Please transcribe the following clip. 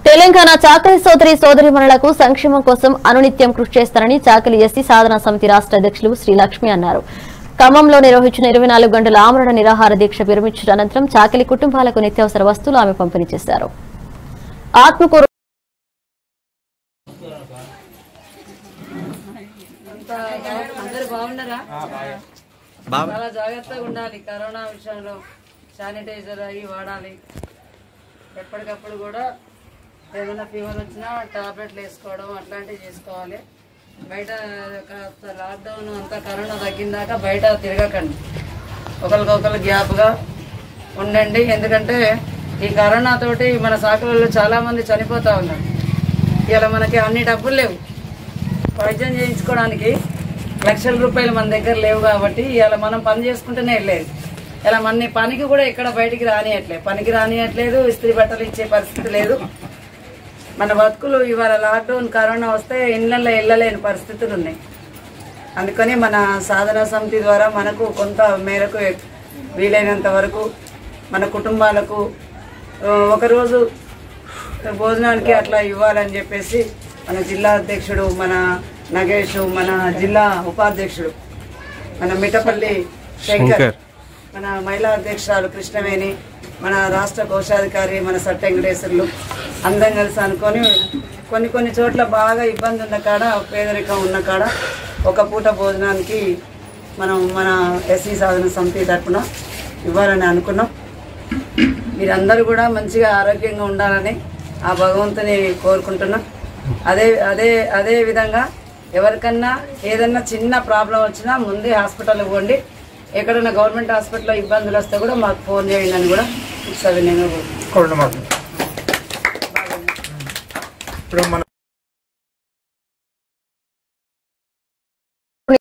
తెలంగాణ చాకలి సోదరి సోదరిమణులకు సంక్షేమం కోసం అనునిత్యం కృషి చేస్తారని చాకలి ఎస్సీ సాధన సమితి రాష్ట్ర అధ్యక్షులు శ్రీ లక్ష్మి అన్నారు ఖమ్మంలో నిర్వహించిన ఇరవై నాలుగు గంటల ఆమరణ నిరాహార దీక్ష విరమించిన అనంతరం చాకలి కుటుంబాలకు నిత్యావసర వస్తువులు ఆమె పంపిణీ చేశారు ఆత్మకూరు అంతా అందరు బాగున్నారా చాలా జాగ్రత్తగా ఉండాలి కరోనా విషయంలో శానిటైజర్ అవి వాడాలి ఎప్పటికప్పుడు కూడా ఏదైనా ఫీవర్ వచ్చినా టాబ్లెట్లు వేసుకోవడం అట్లాంటివి చేసుకోవాలి బయట కాస్త లాక్డౌన్ అంతా కరోనా తగ్గిందాక బయట తిరగకండి ఒకరికొకరు గ్యాప్గా ఉండండి ఎందుకంటే ఈ కరోనా తోటి మన సాకులలో చాలా మంది చనిపోతా ఉన్నారు ఇలా మనకి అన్ని డబ్బులు లేవు వైద్యం చేయించుకోవడానికి లక్షల రూపాయలు మన దగ్గర లేవు కాబట్టి ఇలా మనం పని చేసుకుంటూనే వెళ్ళేది ఇలా మన పనికి కూడా ఎక్కడ బయటికి రానియట్లేదు పనికి రానియట్లేదు ఇస్త్రీ బట్టలు ఇచ్చే పరిస్థితి లేదు మన బతుకులు ఇవాళ లాక్డౌన్ కరోనా వస్తే ఇళ్లలో వెళ్ళలేని పరిస్థితులు ఉన్నాయి అందుకని మన సాధన సమితి ద్వారా మనకు కొంత మేరకు వీలైనంత వరకు మన కుటుంబాలకు ఆ, ఒకరోజు భోజనానికి అట్లా ఇవ్వాలని చెప్పేసి మన జిల్లా అధ్యక్షుడు మన నగేష్ మన జిల్లా ఉపాధ్యక్షుడు మన మిఠపల్లి శంకర్ మన మహిళా అధ్యక్షురాలు కృష్ణవేణి మన రాష్ట్ర కోశాధికారి మన సట్ట వెంకటేశ్వర్లు అందరం కలిసి అనుకొని కొన్ని కొన్ని చోట్ల బాగా ఇబ్బంది ఉన్న కాడ పేదరికం ఉన్న కాడ ఒక పూట భోజనానికి మనం మన ఎస్సీ సాధన సమితి తరఫున ఇవ్వాలని అనుకున్నాం మీరందరూ కూడా మంచిగా ఆరోగ్యంగా ఉండాలని ఆ భగవంతుని కోరుకుంటున్నాం అదే అదే అదే విధంగా ఎవరికన్నా ఏదన్నా చిన్న ప్రాబ్లం వచ్చినా ముందే హాస్పిటల్ పోండి ఎక్కడైనా గవర్నమెంట్ హాస్పిటల్లో ఇబ్బందులు వస్తే కూడా మాకు ఫోన్ చేయండి అని కూడా సవినయంగా కోరుకుంటున్నాం. కోరడం మాత్రం ఇప్పుడు మన